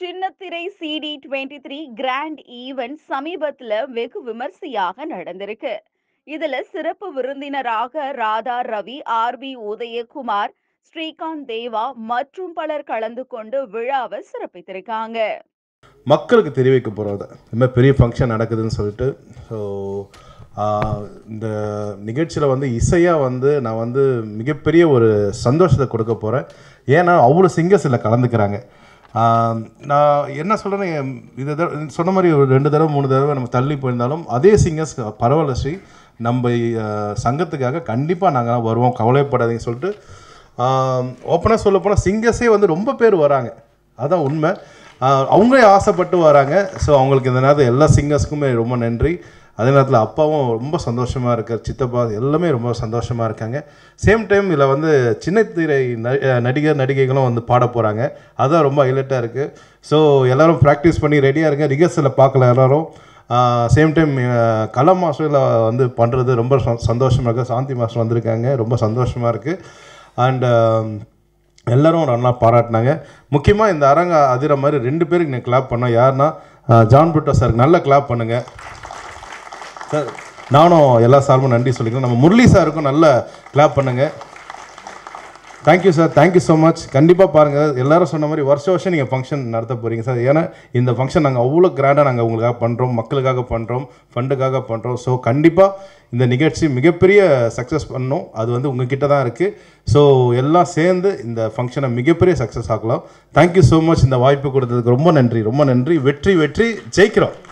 சின்னத்திரை சிடி twenty three grand event சமீபத்துல வெகு விமர்சையாக நடந்திருக்கு இதுல சிறப்பு விருந்தினராக ராதா ரவி ஆர் பி உதயகுமார் ஸ்ரீகாந்த் தேவா மற்றும் பலர் கலந்து கொண்டு விழாவை சிறப்பித்திருக்காங்க மக்களுக்கு தெரிவிக்க போகிறது இந்த மாதிரி பெரிய ஃபங்க்ஷன் நடக்குதுன்னு சொல்லிட்டு ஸோ இந்த நிகழ்ச்சியில் வந்து இசையாக வந்து நான் வந்து மிகப்பெரிய ஒரு சந்தோஷத்தை கொடுக்க போகிறேன் ஏன்னா அவ்வளோ சிங்கர்ஸ் இதில் கலந்துக்கிறாங்க ஆஹ் நான் என்ன சொல்கிறேன்னு இதை தடவை சொன்ன மாதிரி ஒரு ரெண்டு தடவை மூணு தடவை நம்ம தள்ளி போயிருந்தாலும் அதே சிங்கர்ஸ் பரவாயில்ல ஸ்ரீ நம்ம ஆஹ் சங்கத்துக்காக கண்டிப்பாக நாங்கள் வருவோம் கவலைப்படாதீங்கன்னு சொல்லிட்டு ஓப்பனாக சொல்ல போனால் சிங்கர்ஸே வந்து ரொம்ப பேர் வராங்க அதான் உண்மை ஆஹ் அவங்களே ஆசைப்பட்டு வராங்க ஸோ அவங்களுக்கு இந்த நேரத்தில் எல்லா சிங்கர்ஸ்க்குமே ரொம்ப நன்றி அதே நேரத்தில் அப்பாவும் ரொம்ப சந்தோஷமாக இருக்கார் சித்தப்பா எல்லாமே ரொம்ப சந்தோஷமாக இருக்காங்க சேம் டைம் இதில் வந்து சின்னத்திரை ந- அஹ் நடிகர் நடிகைகளும் வந்து பாட போகிறாங்க அதுதான் ரொம்ப ஹைலைட்டாக இருக்குது ஸோ எல்லோரும் ப்ராக்டிஸ் பண்ணி ரெடியாக இருங்க ரிஹர்சலில் பார்க்கல எல்லாரும் சேம் டைம் கலை மாஸ்டரில் வந்து பண்ணுறது ரொம்ப ச- சந்தோஷமா இருக்குது சாந்தி மாஸ்டர் வந்திருக்காங்க ரொம்ப சந்தோஷமாக இருக்குது அண்ட் எல்லாரும் நல்லா பாராட்டினாங்க முக்கியமாக இந்த அரங்க அதிர மாதிரி ரெண்டு பேருக்கு நான் கிளாப் பண்ணோம் யாருன்னா அஹ், ஜான் புட்டோ சாருக்கு நல்ல கிளாப் பண்ணுங்க சார் நானும் எல்லா சார்பும் நன்றி சொல்லிக்கிறேன் நம்ம முரளி சாருக்கும் நல்ல கிளாப் பண்ணுங்க thank you sir thank you so much கண்டிப்பாக பாருங்கள் எல்லாரும் சொன்ன மாதிரி வருஷம் வருஷம் நீங்கள் ஃபங்க்ஷன் நடத்த போகிறீங்க சார் ஏன்னா இந்த ஃபங்க்ஷன் நாங்கள் அவ்வளோ கிராண்டாக நாங்கள் உங்களுக்காக பண்ணுறோம் மக்களுக்காக பண்ணுறோம் ஃபண்டுக்காக பண்ணுறோம் ஸோ கண்டிப்பாக இந்த நிகழ்ச்சி மிகப்பெரிய சக்ஸஸ் பண்ணணும் அது வந்து உங்ககிட்ட தான் இருக்குது ஸோ எல்லாம் சேர்ந்து இந்த ஃபங்க்ஷனை மிகப்பெரிய சக்ஸஸ் ஆக்கலாம் தேங்க்யூ ஸோ மச் இந்த வாய்ப்பு கொடுத்ததுக்கு ரொம்ப நன்றி ரொம்ப நன்றி வெற்றி வெற்றி ஜெயிக்கிறோம்